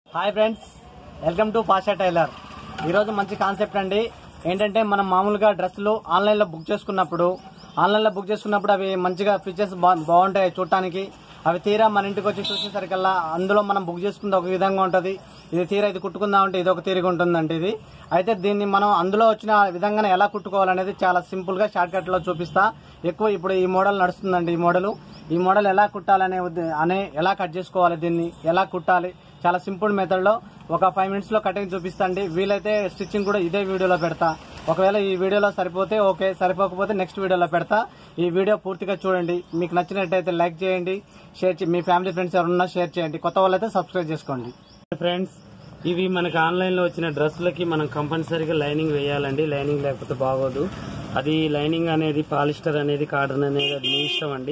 hi friends welcome to Pasha tailor ఈరోజు మంచి concept అండి ఏంటంటే మనం మామూలుగా డ్రెస్సులు ఆన్లైన్లో బుక్ చేసుకున్నప్పుడు ఆన్లైన్లో బుక్ చేసుకున్నప్పుడు అవి మంచిగా ఫీచర్స్ బాగుంటాయి చూడటానికి అవి తీరా మన ఇంటికి వచ్చి చూసేసరికల్లా అందులో మనం బుక్ చేసుకుంటే ఒక విధంగా ఉంటుంది ఇది తీరా ఇది కుట్టుకుందాం అంటే ఇది ఒక తీరిగా ఉంటుందండి ఇది అయితే దీన్ని మనం అందులో వచ్చిన విధంగానే ఎలా కుట్టుకోవాలనేది చాలా సింపుల్ గా షార్ట్ కట్ లో చూపిస్తా ఎక్కువ ఇప్పుడు ఈ మోడల్ నడుస్తుందండి ఈ మోడల్ ఈ మోడల్ ఎలా కుట్టాలనే ఉద్ద- అనే ఎలా కట్ చేసుకోవాలి దీన్ని ఎలా కుట్టాలి చాలా సింపుల్ మెథడ్ లో ఒక ఫైవ్ మినిట్స్ లో కటింగ్ చూపిస్తాండి వీలైతే స్టిచ్చింగ్ కూడా ఇదే వీడియోలో పెడతా ఒకవేళ ఈ వీడియోలో సరిపోతే ఓకే సరిపోకపోతే నెక్స్ట్ వీడియోలో పెడతా ఈ వీడియో పూర్తిగా చూడండి మీకు నచ్చినట్టయితే లైక్ చేయండి షేర్ చే- మీ ఫ్యామిలీ ఫ్రెండ్స్ ఎవరున్నా షేర్ చేయండి కొత్త వాళ్ళైతే సబ్స్క్రైబ్ చేసుకోండి ఫ్రెండ్స్ ఇవి మనకి ఆన్లైన్ లో వచ్చిన డ్రెస్సులకి మనం కంపల్సరీగా లైనింగ్ వేయాలండి లైనింగ్ లేకపోతే బాగోదు అది లైనింగ్ అనేది పాలిస్టర్ అనేది కాటన్ అనేది అది మీ ఇష్టం అండి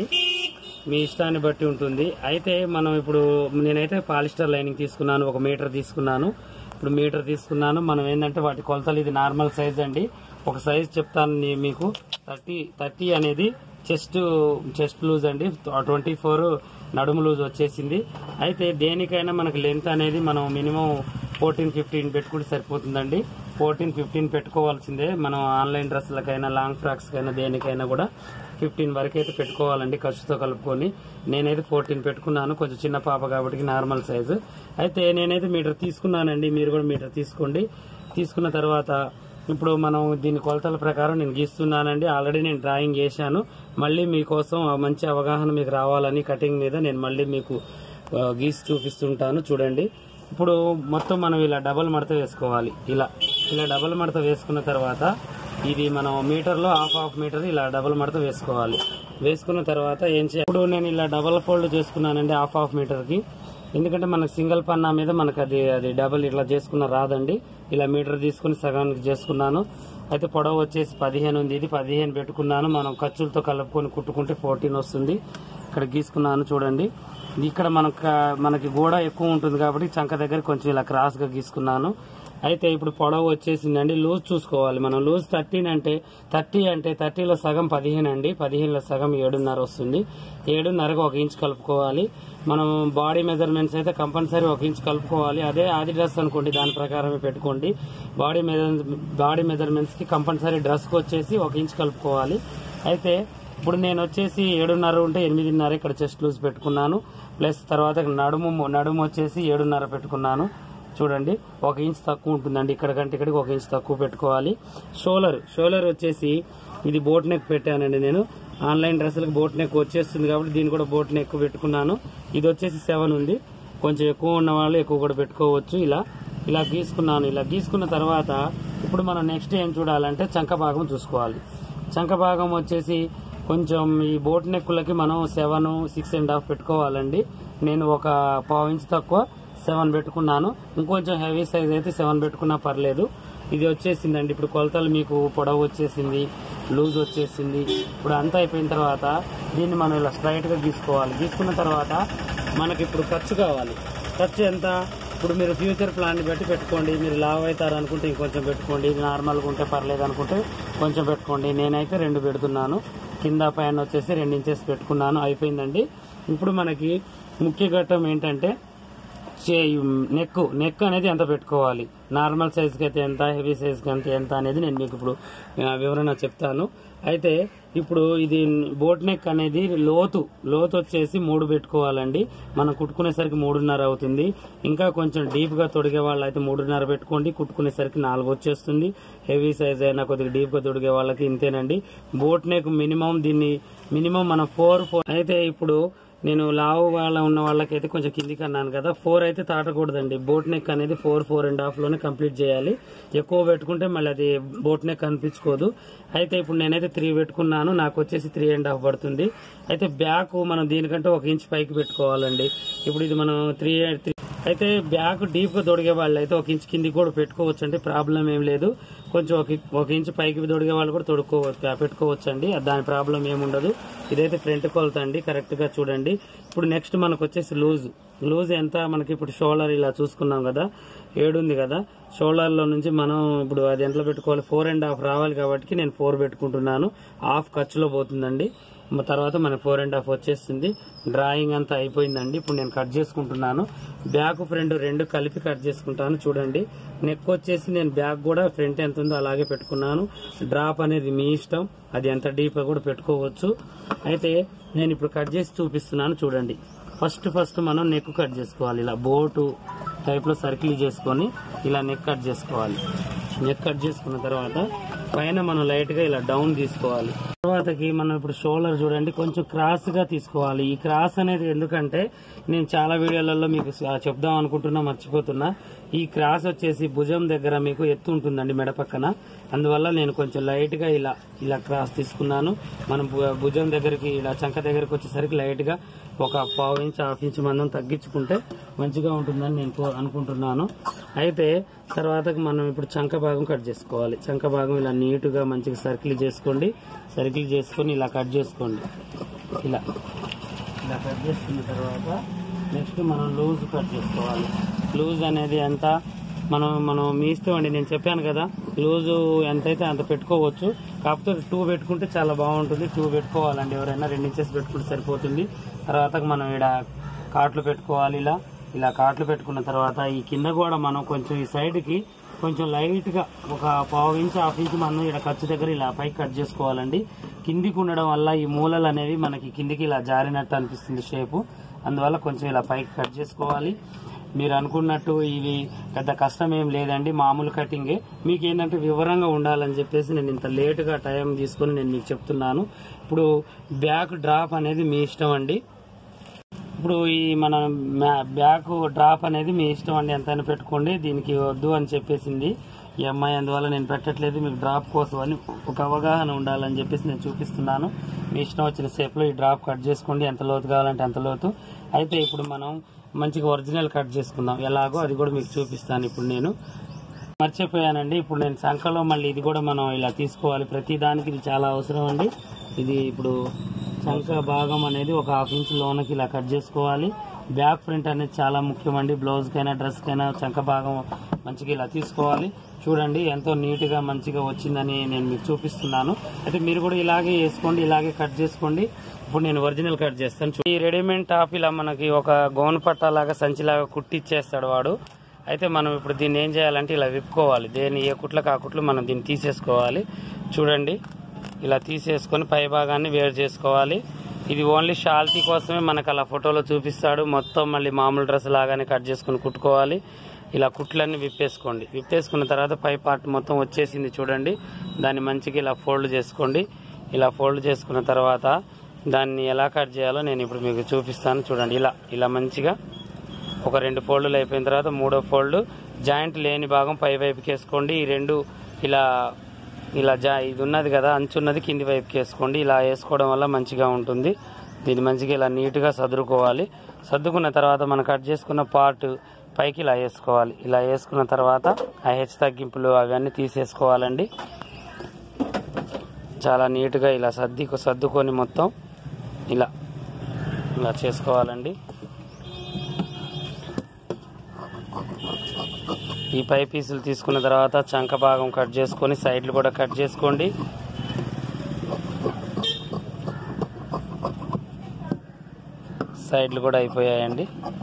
మీ ఇష్టాన్ని బట్టి ఉంటుంది అయితే మనం ఇప్పుడు నేనైతే పాలిస్టర్ లైనింగ్ తీసుకున్నాను ఒక మీటర్ తీసుకున్నాను ఇప్పుడు మీటర్ తీసుకున్నాను మనం ఏంటంటే వాటి కొలతలు ఇది నార్మల్ సైజ్ అండి ఒక సైజ్ చెప్తాను నీ- మీకు థర్టీ థర్టీ అనేది చెస్ట్ చెస్ట్ లూజ్ అండి ట్వంటీ ఫోర్ నడుము లూజ్ వచ్చేసింది అయితే దేనికైనా మనకి లెంత్ అనేది మనం మినిమం ఫోర్టీన్ ఫిఫ్టీన్ పెట్టుకుంటే సరిపోతుందండి ఫోర్టీన్ ఫిఫ్టీన్ పెట్టుకోవాల్సిందే మనం ఆన్లైన్ డ్రెస్సులకైనా లాంగ్ ఫ్రాక్స్కైనా దేనికైనా కూడా ఫిఫ్టీన్ వరకు అయితే పెట్టుకోవాలండి ఖర్చుతో కలుపుకొని నేనైతే ఫోర్టీన్ పెట్టుకున్నాను కొంచెం చిన్న పాప కాబట్టి నార్మల్ సైజు అయితే నేనైతే మీటర్ తీసుకున్నానండి మీరు కూడా మీటర్ తీసుకోండి తీసుకున్న తర్వాత ఇప్పుడు మనం దీని కొలతల ప్రకారం నేను గీస్తున్నానండి ఆల్రెడీ నేను డ్రాయింగ్ చేశాను మళ్ళీ మీకోసం ఆ మంచి అవగాహన మీకు రావాలని కటింగ్ మీద నేను మళ్ళీ మీకు ఆ, గీసి చూపిస్తుంటాను చూడండి ఇప్పుడు మొత్తం మనం ఇలా డబల్ మడత వేసుకోవాలి ఇలా ఇలా డబల్ మడత వేసుకున్న తర్వాత ఇది మనం మీటర్లో హాఫ్ హాఫ్ మీటర్ ఇలా డబల్ మడత వేసుకోవాలి వేసుకున్న తర్వాత ఏం చేయాలి ఇప్పుడు నేను ఇలా డబల్ ఫోల్డ్ చేసుకున్నానండి హాఫ్ హాఫ్ మీటర్కి ఎందుకంటే మనకు సింగిల్ పన్నా మీద మనకు అది అది డబల్ ఇట్లా చేసుకున్న రాదండి ఇలా మీటర్ తీసుకుని సగానికి చేసుకున్నాను అయితే పొడవు వచ్చేసి పదిహేను ఉంది ఇది పదిహేను పెట్టుకున్నాను మనం ఖర్చులతో కలుపుకొని కుట్టుకుంటే ఫోర్టీన్ వస్తుంది ఇక్కడ గీసుకున్నాను చూడండి ఇక్కడ మనకు మనకి గోడ ఎక్కువ ఉంటుంది కాబట్టి చంక దగ్గర కొంచెం ఇలా క్రాస్ గా గీసుకున్నాను అయితే ఇప్పుడు పొడవు వచ్చేసిందండి లూజ్ చూసుకోవాలి మనం లూజ్ థర్టీన్ అంటే థర్టీ అంటే థర్టీలో సగం పదిహేను అండి పదిహేనులో సగం ఏడున్నర వస్తుంది ఏడున్నరకు ఒక ఇంచ్ కలుపుకోవాలి మనం బాడీ మెజర్మెంట్స్ అయితే కంపల్సరీ ఒక ఇంచ్ కలుపుకోవాలి అదే ఆది డ్రెస్ అనుకోండి దాని ప్రకారమే పెట్టుకోండి బాడీ బాడీ మెజర్మెంట్స్ కి కంపల్సరీ డ్రెస్ కి వచ్చేసి ఒక ఇంచ్ కలుపుకోవాలి అయితే ఇప్పుడు నేను వచ్చేసి ఏడున్నర ఉంటే ఎనిమిదిన్నర ఇక్కడ చెస్ట్ లూజ్ పెట్టుకున్నాను ప్లస్ తర్వాత నడుము నడుము వచ్చేసి ఏడున్నర పెట్టుకున్నాను చూడండి ఒక ఇంచ్ తక్కువ ఉంటుందండి ఇక్కడ కంటే ఇక్కడికి ఒక ఇంచ్ తక్కువ పెట్టుకోవాలి షోలర్ షోలర్ వచ్చేసి ఇది బోట్ నెక్ పెట్టానండి నేను ఆన్లైన్ డ్రెస్సులకు బోట్ నెక్ వచ్చేస్తుంది కాబట్టి దీన్ని కూడా బోట్ నెక్ పెట్టుకున్నాను ఇది వచ్చేసి సెవెన్ ఉంది కొంచెం ఎక్కువ ఉన్న వాళ్ళు ఎక్కువ కూడా పెట్టుకోవచ్చు ఇలా ఇలా గీసుకున్నాను ఇలా గీసుకున్న తర్వాత ఇప్పుడు మనం నెక్స్ట్ ఏం చూడాలంటే చంక భాగం చూసుకోవాలి చంక భాగం వచ్చేసి కొంచెం ఈ బోట్ నెక్కులకి మనం సెవెన్ సిక్స్ అండ్ హాఫ్ పెట్టుకోవాలండి నేను ఒక పావు ఇంచ్ తక్కువ సెవెన్ పెట్టుకున్నాను ఇంకొంచెం హెవీ సైజ్ అయితే సెవెన్ పెట్టుకున్నా పర్లేదు ఇది వచ్చేసిందండి ఇప్పుడు కొలతలు మీకు పొడవు వచ్చేసింది లూజ్ వచ్చేసింది ఇప్పుడు అంతా అయిపోయిన తర్వాత దీన్ని మనం ఇలా స్ట్రైట్ గా గీసుకోవాలి గీసుకున్న తర్వాత మనకి ఇప్పుడు ఖర్చు కావాలి ఖర్చు ఎంత ఇప్పుడు మీరు ఫ్యూచర్ ప్లాన్ బట్టి పెట్టుకోండి మీరు లావ్ అవుతారు అనుకుంటే ఇంకొంచెం పెట్టుకోండి నార్మల్గా ఉంటే పర్లేదు అనుకుంటే కొంచెం పెట్టుకోండి నేనైతే రెండు పెడుతున్నాను కింద పైన వచ్చేసి రెండు ఇంచెస్ పెట్టుకున్నాను అయిపోయిందండి ఇప్పుడు మనకి ముఖ్య ఘట్టం ఏంటంటే నెక్ నెక్ అనేది ఎంత పెట్టుకోవాలి నార్మల్ సైజ్కి అయితే ఎంత హెవీ సైజ్కి అయితే ఎంత అనేది నేను మీకు ఇప్పుడు ఆ, వివరణ చెప్తాను అయితే ఇప్పుడు ఇది బోట్ నెక్ అనేది లోతు లోతు వచ్చేసి మూడు పెట్టుకోవాలండి మనం కుట్టుకునేసరికి మూడున్నర అవుతుంది ఇంకా కొంచెం డీప్ గా తొడిగే వాళ్ళు అయితే మూడున్నర పెట్టుకోండి కుట్టుకునేసరికి నాలుగు వచ్చేస్తుంది హెవీ సైజ్ అయినా కొద్దిగా డీప్ గా తొడిగే వాళ్ళకి ఇంతేనండి బోట్ నెక్ మినిమం దీన్ని మినిమం మనం ఫోర్ ఫోర్ అయితే ఇప్పుడు నేను లావు వాళ్ళ ఉన్న వాళ్ళకైతే కొంచెం కిందికి అన్నాను కదా ఫోర్ అయితే తాటకూడదండి బోట్ నెక్ అనేది ఫోర్ ఫోర్ అండ్ హాఫ్ లోనే కంప్లీట్ చేయాలి ఎక్కువ పెట్టుకుంటే మళ్ళీ అది బోట్ నెక్ కనిపించుకోదు అయితే ఇప్పుడు నేనైతే త్రీ పెట్టుకున్నాను నాకు వచ్చేసి త్రీ అండ్ హాఫ్ పడుతుంది అయితే బ్యాక్ మనం దీనికంటే ఒక ఇంచ్ పైకి పెట్టుకోవాలండి ఇప్పుడు ఇది మనం త్రీ అయితే బ్యాక్ డీప్ గా దొడిగే వాళ్ళు అయితే ఒక ఇంచ్ కిందికి కూడా పెట్టుకోవచ్చు అండి ప్రాబ్లం ఏం లేదు కొంచెం ఒక ఒక ఇంచ్ పైకి దొడిగే వాళ్ళు కూడా తొడుక్కోవచ్చు పెట్టుకోవచ్చు అండి దాని ప్రాబ్లం ఏముండదు ఇదైతే ఫ్రంట్ కొలత అండి కరెక్ట్ గా చూడండి ఇప్పుడు నెక్స్ట్ మనకు వచ్చేసి లూజ్ లూజ్ ఎంత మనకి ఇప్పుడు షోల్డర్ ఇలా చూసుకున్నాం కదా ఏడు ఉంది కదా షోల్డర్ లో నుంచి మనం ఇప్పుడు అది ఎంతలో పెట్టుకోవాలి ఫోర్ అండ్ హాఫ్ రావాలి కాబట్టి నేను ఫోర్ పెట్టుకుంటున్నాను హాఫ్ ఖర్చులో పోతుందండి మ- తర్వాత మన ఫోర్ అండ్ హాఫ్ వచ్చేస్తుంది డ్రాయింగ్ అంతా అయిపోయిందండి ఇప్పుడు నేను కట్ చేసుకుంటున్నాను బ్యాక్ ఫ్రంట్ రెండు కలిపి కట్ చేసుకుంటాను చూడండి నెక్ వచ్చేసి నేను బ్యాక్ కూడా ఫ్రంట్ ఎంత ఉందో అలాగే పెట్టుకున్నాను డ్రాప్ అనేది మీ ఇష్టం అది ఎంత డీప్ కూడా పెట్టుకోవచ్చు అయితే నేను ఇప్పుడు కట్ చేసి చూపిస్తున్నాను చూడండి ఫస్ట్ ఫస్ట్ మనం నెక్ కట్ చేసుకోవాలి ఇలా బోటు టైప్ లో సర్కిల్ చేసుకొని ఇలా నెక్ కట్ చేసుకోవాలి నెక్ కట్ చేసుకున్న తర్వాత పైన మనం లైట్ గా ఇలా డౌన్ తీసుకోవాలి తర్వాతకి మనం ఇప్పుడు షోల్డర్ చూడండి కొంచెం క్రాస్ గా తీసుకోవాలి ఈ క్రాస్ అనేది ఎందుకంటే నేను చాలా వీడియోలలో మీకు చెప్దాం అనుకుంటున్నా మర్చిపోతున్నా ఈ క్రాస్ వచ్చేసి భుజం దగ్గర మీకు ఎత్తు ఉంటుందండి మెడ పక్కన అందువల్ల నేను కొంచెం లైట్ గా ఇలా ఇలా క్రాస్ తీసుకున్నాను మనం భు- భుజం దగ్గరికి ఇలా చంక దగ్గరికి వచ్చేసరికి లైట్ గా ఒక పావు ఇంచ్ హాఫ్ ఇంచ్ మందం తగ్గించుకుంటే మంచిగా ఉంటుందని నేను కో- అనుకుంటున్నాను అయితే తర్వాత మనం ఇప్పుడు చంక భాగం కట్ చేసుకోవాలి చంక భాగం ఇలా నీటుగా మంచిగా సర్కిల్ చేసుకోండి సర్కిల్ చేసుకొని ఇలా కట్ చేసుకోండి ఇలా ఇలా కట్ చేసుకున్న తర్వాత నెక్స్ట్ మనం లూజ్ కట్ చేసుకోవాలి లూజ్ అనేది ఎంత మనం మనం మీ ఇష్టం అండి నేను చెప్పాను కదా లూజు ఎంతైతే అంత పెట్టుకోవచ్చు కాకపోతే టూ పెట్టుకుంటే చాలా బాగుంటుంది టూ పెట్టుకోవాలండి ఎవరైనా రెండు ఇంచెస్ పెట్టుకుంటే సరిపోతుంది తర్వాత మనం ఇక్కడ కాట్లు పెట్టుకోవాలి ఇలా ఇలా కాట్లు పెట్టుకున్న తర్వాత ఈ కింద కూడా మనం కొంచెం ఈ సైడ్కి కొంచెం లైట్ గా ఒక పావు ఇంచ్ హాఫ్ ఇంచ్ మనం ఇక్కడ ఖర్చు దగ్గర ఇలా పైకి కట్ చేసుకోవాలండి కిందికి ఉండడం వల్ల ఈ మూలలు అనేవి మనకి కిందికి ఇలా జారినట్టు అనిపిస్తుంది షేపు అందువల్ల కొంచెం ఇలా పైకి కట్ చేసుకోవాలి మీరు అనుకున్నట్టు ఇవి పెద్ద కష్టం ఏం లేదండి మామూలు కటింగే మీకు ఏంటంటే వివరంగా ఉండాలని చెప్పేసి నేను ఇంత లేటుగా టైం తీసుకొని నేను మీకు చెప్తున్నాను ఇప్పుడు బ్యాక్ డ్రాప్ అనేది మీ ఇష్టం అండి ఇప్పుడు ఈ మన మ్యా- బ్యాక్ డ్రాప్ అనేది మీ ఇష్టం అండి ఎంతైనా పెట్టుకోండి దీనికి వద్దు అని చెప్పేసింది ఈ అమ్మాయి అందువల్ల నేను పెట్టట్లేదు మీకు డ్రాప్ కోసం అని ఒక అవగాహన ఉండాలని చెప్పేసి నేను చూపిస్తున్నాను మీ ఇష్టం వచ్చిన షేప్లో ఈ డ్రాప్ కట్ చేసుకోండి ఎంత లోతు కావాలంటే అంత లోతు అయితే ఇప్పుడు మనం మంచిగా ఒరిజినల్ కట్ చేసుకుందాం ఎలాగో అది కూడా మీకు చూపిస్తాను ఇప్పుడు నేను మర్చిపోయానండి ఇప్పుడు నేను సంఖలో మళ్ళీ ఇది కూడా మనం ఇలా తీసుకోవాలి ప్రతి దానికి ఇది చాలా అవసరం అండి ఇది ఇప్పుడు సంఖ భాగం అనేది ఒక హాఫ్ ఇంచ్ లోనకి ఇలా కట్ చేసుకోవాలి బ్యాక్ ఫ్రంట్ అనేది చాలా ముఖ్యమండి బ్లౌజ్ కైనా డ్రెస్ కైనా చంక భాగం మంచిగా ఇలా తీసుకోవాలి చూడండి ఎంతో నీట్ గా మంచిగా వచ్చిందని నేను మీకు చూపిస్తున్నాను అయితే మీరు కూడా ఇలాగే వేసుకోండి ఇలాగే కట్ చేసుకోండి ఇప్పుడు నేను ఒరిజినల్ కట్ చేస్తాను చూ- ఈ రెడీమేడ్ టాప్ ఇలా మనకి ఒక గౌన్ పట్టాలాగా సంచిలాగా కుట్టిచ్చేస్తాడు వాడు అయితే మనం ఇప్పుడు దీన్ని ఏం చేయాలంటే ఇలా విప్పుకోవాలి దేని ఏ కుట్లకు ఆ కుట్లు మనం దీన్ని తీసేసుకోవాలి చూడండి ఇలా తీసేసుకొని పై భాగాన్ని వేరు చేసుకోవాలి ఇది ఓన్లీ షాల్తీ కోసమే మనకు అలా ఫోటోలో చూపిస్తాడు మొత్తం మళ్ళీ మామూలు డ్రెస్ లాగానే కట్ చేసుకుని కుట్టుకోవాలి ఇలా కుట్లన్నీ విప్పేసుకోండి విప్పేసుకున్న తర్వాత పై పార్ట్ మొత్తం వచ్చేసింది చూడండి దాన్ని మంచిగా ఇలా ఫోల్డ్ చేసుకోండి ఇలా ఫోల్డ్ చేసుకున్న తర్వాత దాన్ని ఎలా కట్ చేయాలో నేను ఇప్పుడు మీకు చూపిస్తాను చూడండి ఇలా ఇలా మంచిగా ఒక రెండు ఫోల్డ్లు అయిపోయిన తర్వాత మూడో ఫోల్డ్ జాయింట్ లేని భాగం పై వైపుకి వేసుకోండి ఈ రెండు ఇలా ఇలా జా ఇది ఉన్నది కదా అంచున్నది కింది వైపుకి వేసుకోండి ఇలా వేసుకోవడం వల్ల మంచిగా ఉంటుంది దీన్ని మంచిగా ఇలా నీట్గా సదురుకోవాలి సర్దుకున్న తర్వాత మనం కట్ చేసుకున్న పార్ట్ పైకి ఇలా వేసుకోవాలి ఇలా వేసుకున్న తర్వాత ఆ హెచ్ తగ్గింపులు అవన్నీ తీసేసుకోవాలండి చాలా నీట్గా ఇలా సర్ది సర్దుకొని మొత్తం ఇలా ఇలా చేసుకోవాలండి ఈ పై పీసులు తీసుకున్న తర్వాత చంక భాగం కట్ చేసుకొని సైడ్లు కూడా కట్ చేసుకోండి సైడ్లు కూడా అయిపోయాయండి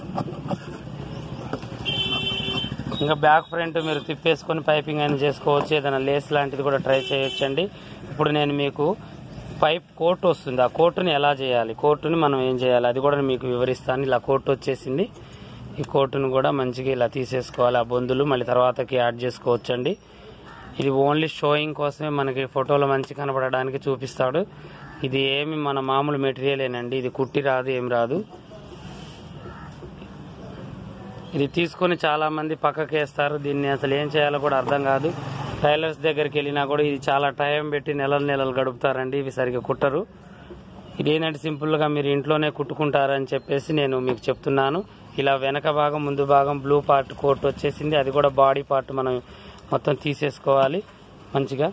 ఇంకా బ్యాక్ ఫ్రంట్ మీరు తిప్పేసుకొని పైపింగ్ అయినా చేసుకోవచ్చు ఏదైనా లేస్ లాంటిది కూడా ట్రై చేయొచ్చండి ఇప్పుడు నేను మీకు పైప్ కోట్ వస్తుంది ఆ కోటుని ఎలా చేయాలి కోటుని మనం ఏం చేయాలి అది కూడా మీకు వివరిస్తాను ఇలా కోట్ వచ్చేసింది ఈ కోటును కూడా మంచిగా ఇలా తీసేసుకోవాలి ఆ బొందులు మళ్ళీ తర్వాతకి యాడ్ చేసుకోవచ్చండి ఇది ఓన్లీ షోయింగ్ కోసమే మనకి ఫోటోలో మంచి కనపడడానికి చూపిస్తాడు ఇది ఏమి మన మామూలు మెటీరియలేనండి ఇది కుట్టి రాదు ఏం రాదు ఇది తీసుకొని చాలా మంది పక్కకి వేస్తారు దీన్ని అసలు ఏం చేయాలో కూడా అర్థం కాదు టైలర్స్ దగ్గరికి వెళ్ళినా కూడా ఇది చాలా టైం పెట్టి నెలలు నెలలు గడుపుతారండి ఇవి సరిగ్గా కుట్టరు ఇది ఏంటంటే సింపుల్ గా మీరు ఇంట్లోనే కుట్టుకుంటారని చెప్పేసి నేను మీకు చెప్తున్నాను ఇలా వెనక భాగం ముందు భాగం బ్లూ పార్ట్ కోట్ వచ్చేసింది అది కూడా బాడీ పార్ట్ మనం మొత్తం తీసేసుకోవాలి మంచిగా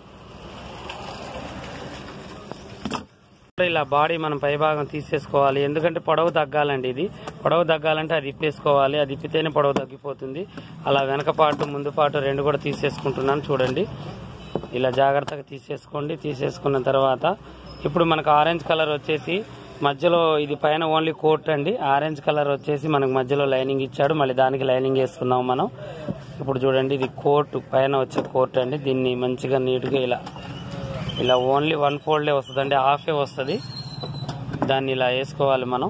ఇలా బాడీ మనం పై భాగం తీసేసుకోవాలి ఎందుకంటే పొడవు తగ్గాలండి ఇది పొడవు తగ్గాలంటే అది ఇప్పేసుకోవాలి అది ఇప్పితేనే పొడవు తగ్గిపోతుంది అలా వెనక పాటు ముందు పాటు రెండు కూడా తీసేసుకుంటున్నాను చూడండి ఇలా జాగ్రత్తగా తీసేసుకోండి తీసేసుకున్న తర్వాత ఇప్పుడు మనకు ఆరెంజ్ కలర్ వచ్చేసి మధ్యలో ఇది పైన ఓన్లీ కోట్ అండి ఆరెంజ్ కలర్ వచ్చేసి మనకు మధ్యలో లైనింగ్ ఇచ్చాడు మళ్ళీ దానికి లైనింగ్ వేసుకుందాం మనం ఇప్పుడు చూడండి ఇది కోట్ పైన వచ్చే కోట్ అండి దీన్ని మంచిగా నీట్గా ఇలా ఇలా ఓన్లీ వన్ ఫోల్డే వస్తుందండి హాఫే వస్తుంది దాన్ని ఇలా వేసుకోవాలి మనం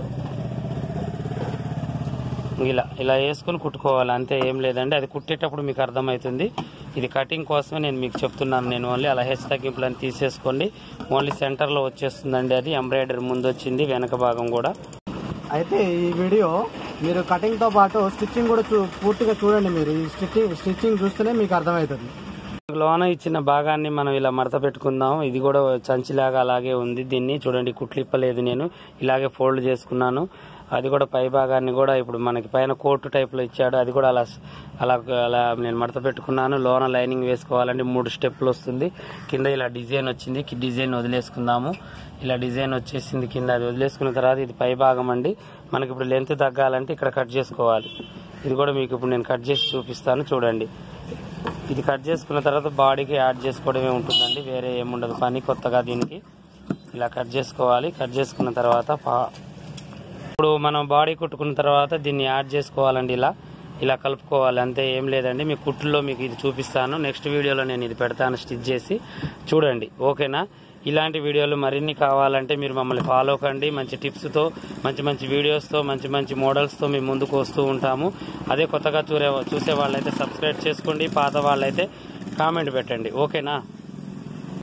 ఇలా ఇలా వేసుకొని కుట్టుకోవాలి అంతే ఏం లేదండి అది కుట్టేటప్పుడు మీకు అర్థమవుతుంది ఇది కటింగ్ కోసమే నేను మీకు చెప్తున్నాను నేను ఓన్లీ అలా హెచ్ తగ్గింపులని తీసేసుకోండి ఓన్లీ సెంటర్లో వచ్చేస్తుందండి అది ఎంబ్రాయిడరీ ముందు వచ్చింది వెనక భాగం కూడా అయితే ఈ వీడియో మీరు కటింగ్ తో పాటు స్టిచ్చింగ్ కూడా చూ- పూర్తిగా చూడండి మీరు ఈ స్టిచ్చింగ్ స్టిచ్చింగ్ చూస్తేనే మీకు అర్థమవుతుంది లోన ఇచ్చిన భాగాన్ని మనం ఇలా మడత పెట్టుకుందాం ఇది కూడా చంచిలాగా అలాగే ఉంది దీన్ని చూడండి కుట్లిప్పలేదు నేను ఇలాగే ఫోల్డ్ చేసుకున్నాను అది కూడా పై భాగాన్ని కూడా ఇప్పుడు మనకి పైన కోటు టైప్ లో ఇచ్చాడు అది కూడా అలా అలా అలా నేను మడత పెట్టుకున్నాను లోన లైనింగ్ వేసుకోవాలంటే మూడు స్టెప్లు వస్తుంది కింద ఇలా డిజైన్ వచ్చింది కి డిజైన్ వదిలేసుకుందాము ఇలా డిజైన్ వచ్చేసింది కింద అది వదిలేసుకున్న తర్వాత ఇది పై భాగం అండి మనకి ఇప్పుడు లెంత్ తగ్గాలంటే ఇక్కడ కట్ చేసుకోవాలి ఇది కూడా మీకు ఇప్పుడు నేను కట్ చేసి చూపిస్తాను చూడండి ఇది కట్ చేసుకున్న తర్వాత బాడీకి యాడ్ చేసుకోవడమే ఉంటుందండి వేరే ఏముండదు పని కొత్తగా దీనికి ఇలా కట్ చేసుకోవాలి కట్ చేసుకున్న తర్వాత పా- ఇప్పుడు మనం బాడీ కుట్టుకున్న తర్వాత దీన్ని యాడ్ చేసుకోవాలండి ఇలా ఇలా కలుపుకోవాలి అంతే ఏం లేదండి మీ కుట్టుల్లో మీకు ఇది చూపిస్తాను నెక్స్ట్ వీడియోలో నేను ఇది పెడతాను స్టిచ్ చేసి చూడండి ఓకేనా ఇలాంటి వీడియోలు మరిన్ని కావాలంటే మీరు మమ్మల్ని ఫాలో కండి మంచి టిప్స్తో మంచి మంచి వీడియోస్తో మంచి మంచి మోడల్స్తో మేము ముందుకు వస్తూ ఉంటాము అదే కొత్తగా చూసే చూసే వాళ్ళైతే సబ్స్క్రైబ్ చేసుకోండి పాత వాళ్ళైతే కామెంట్ పెట్టండి ఓకేనా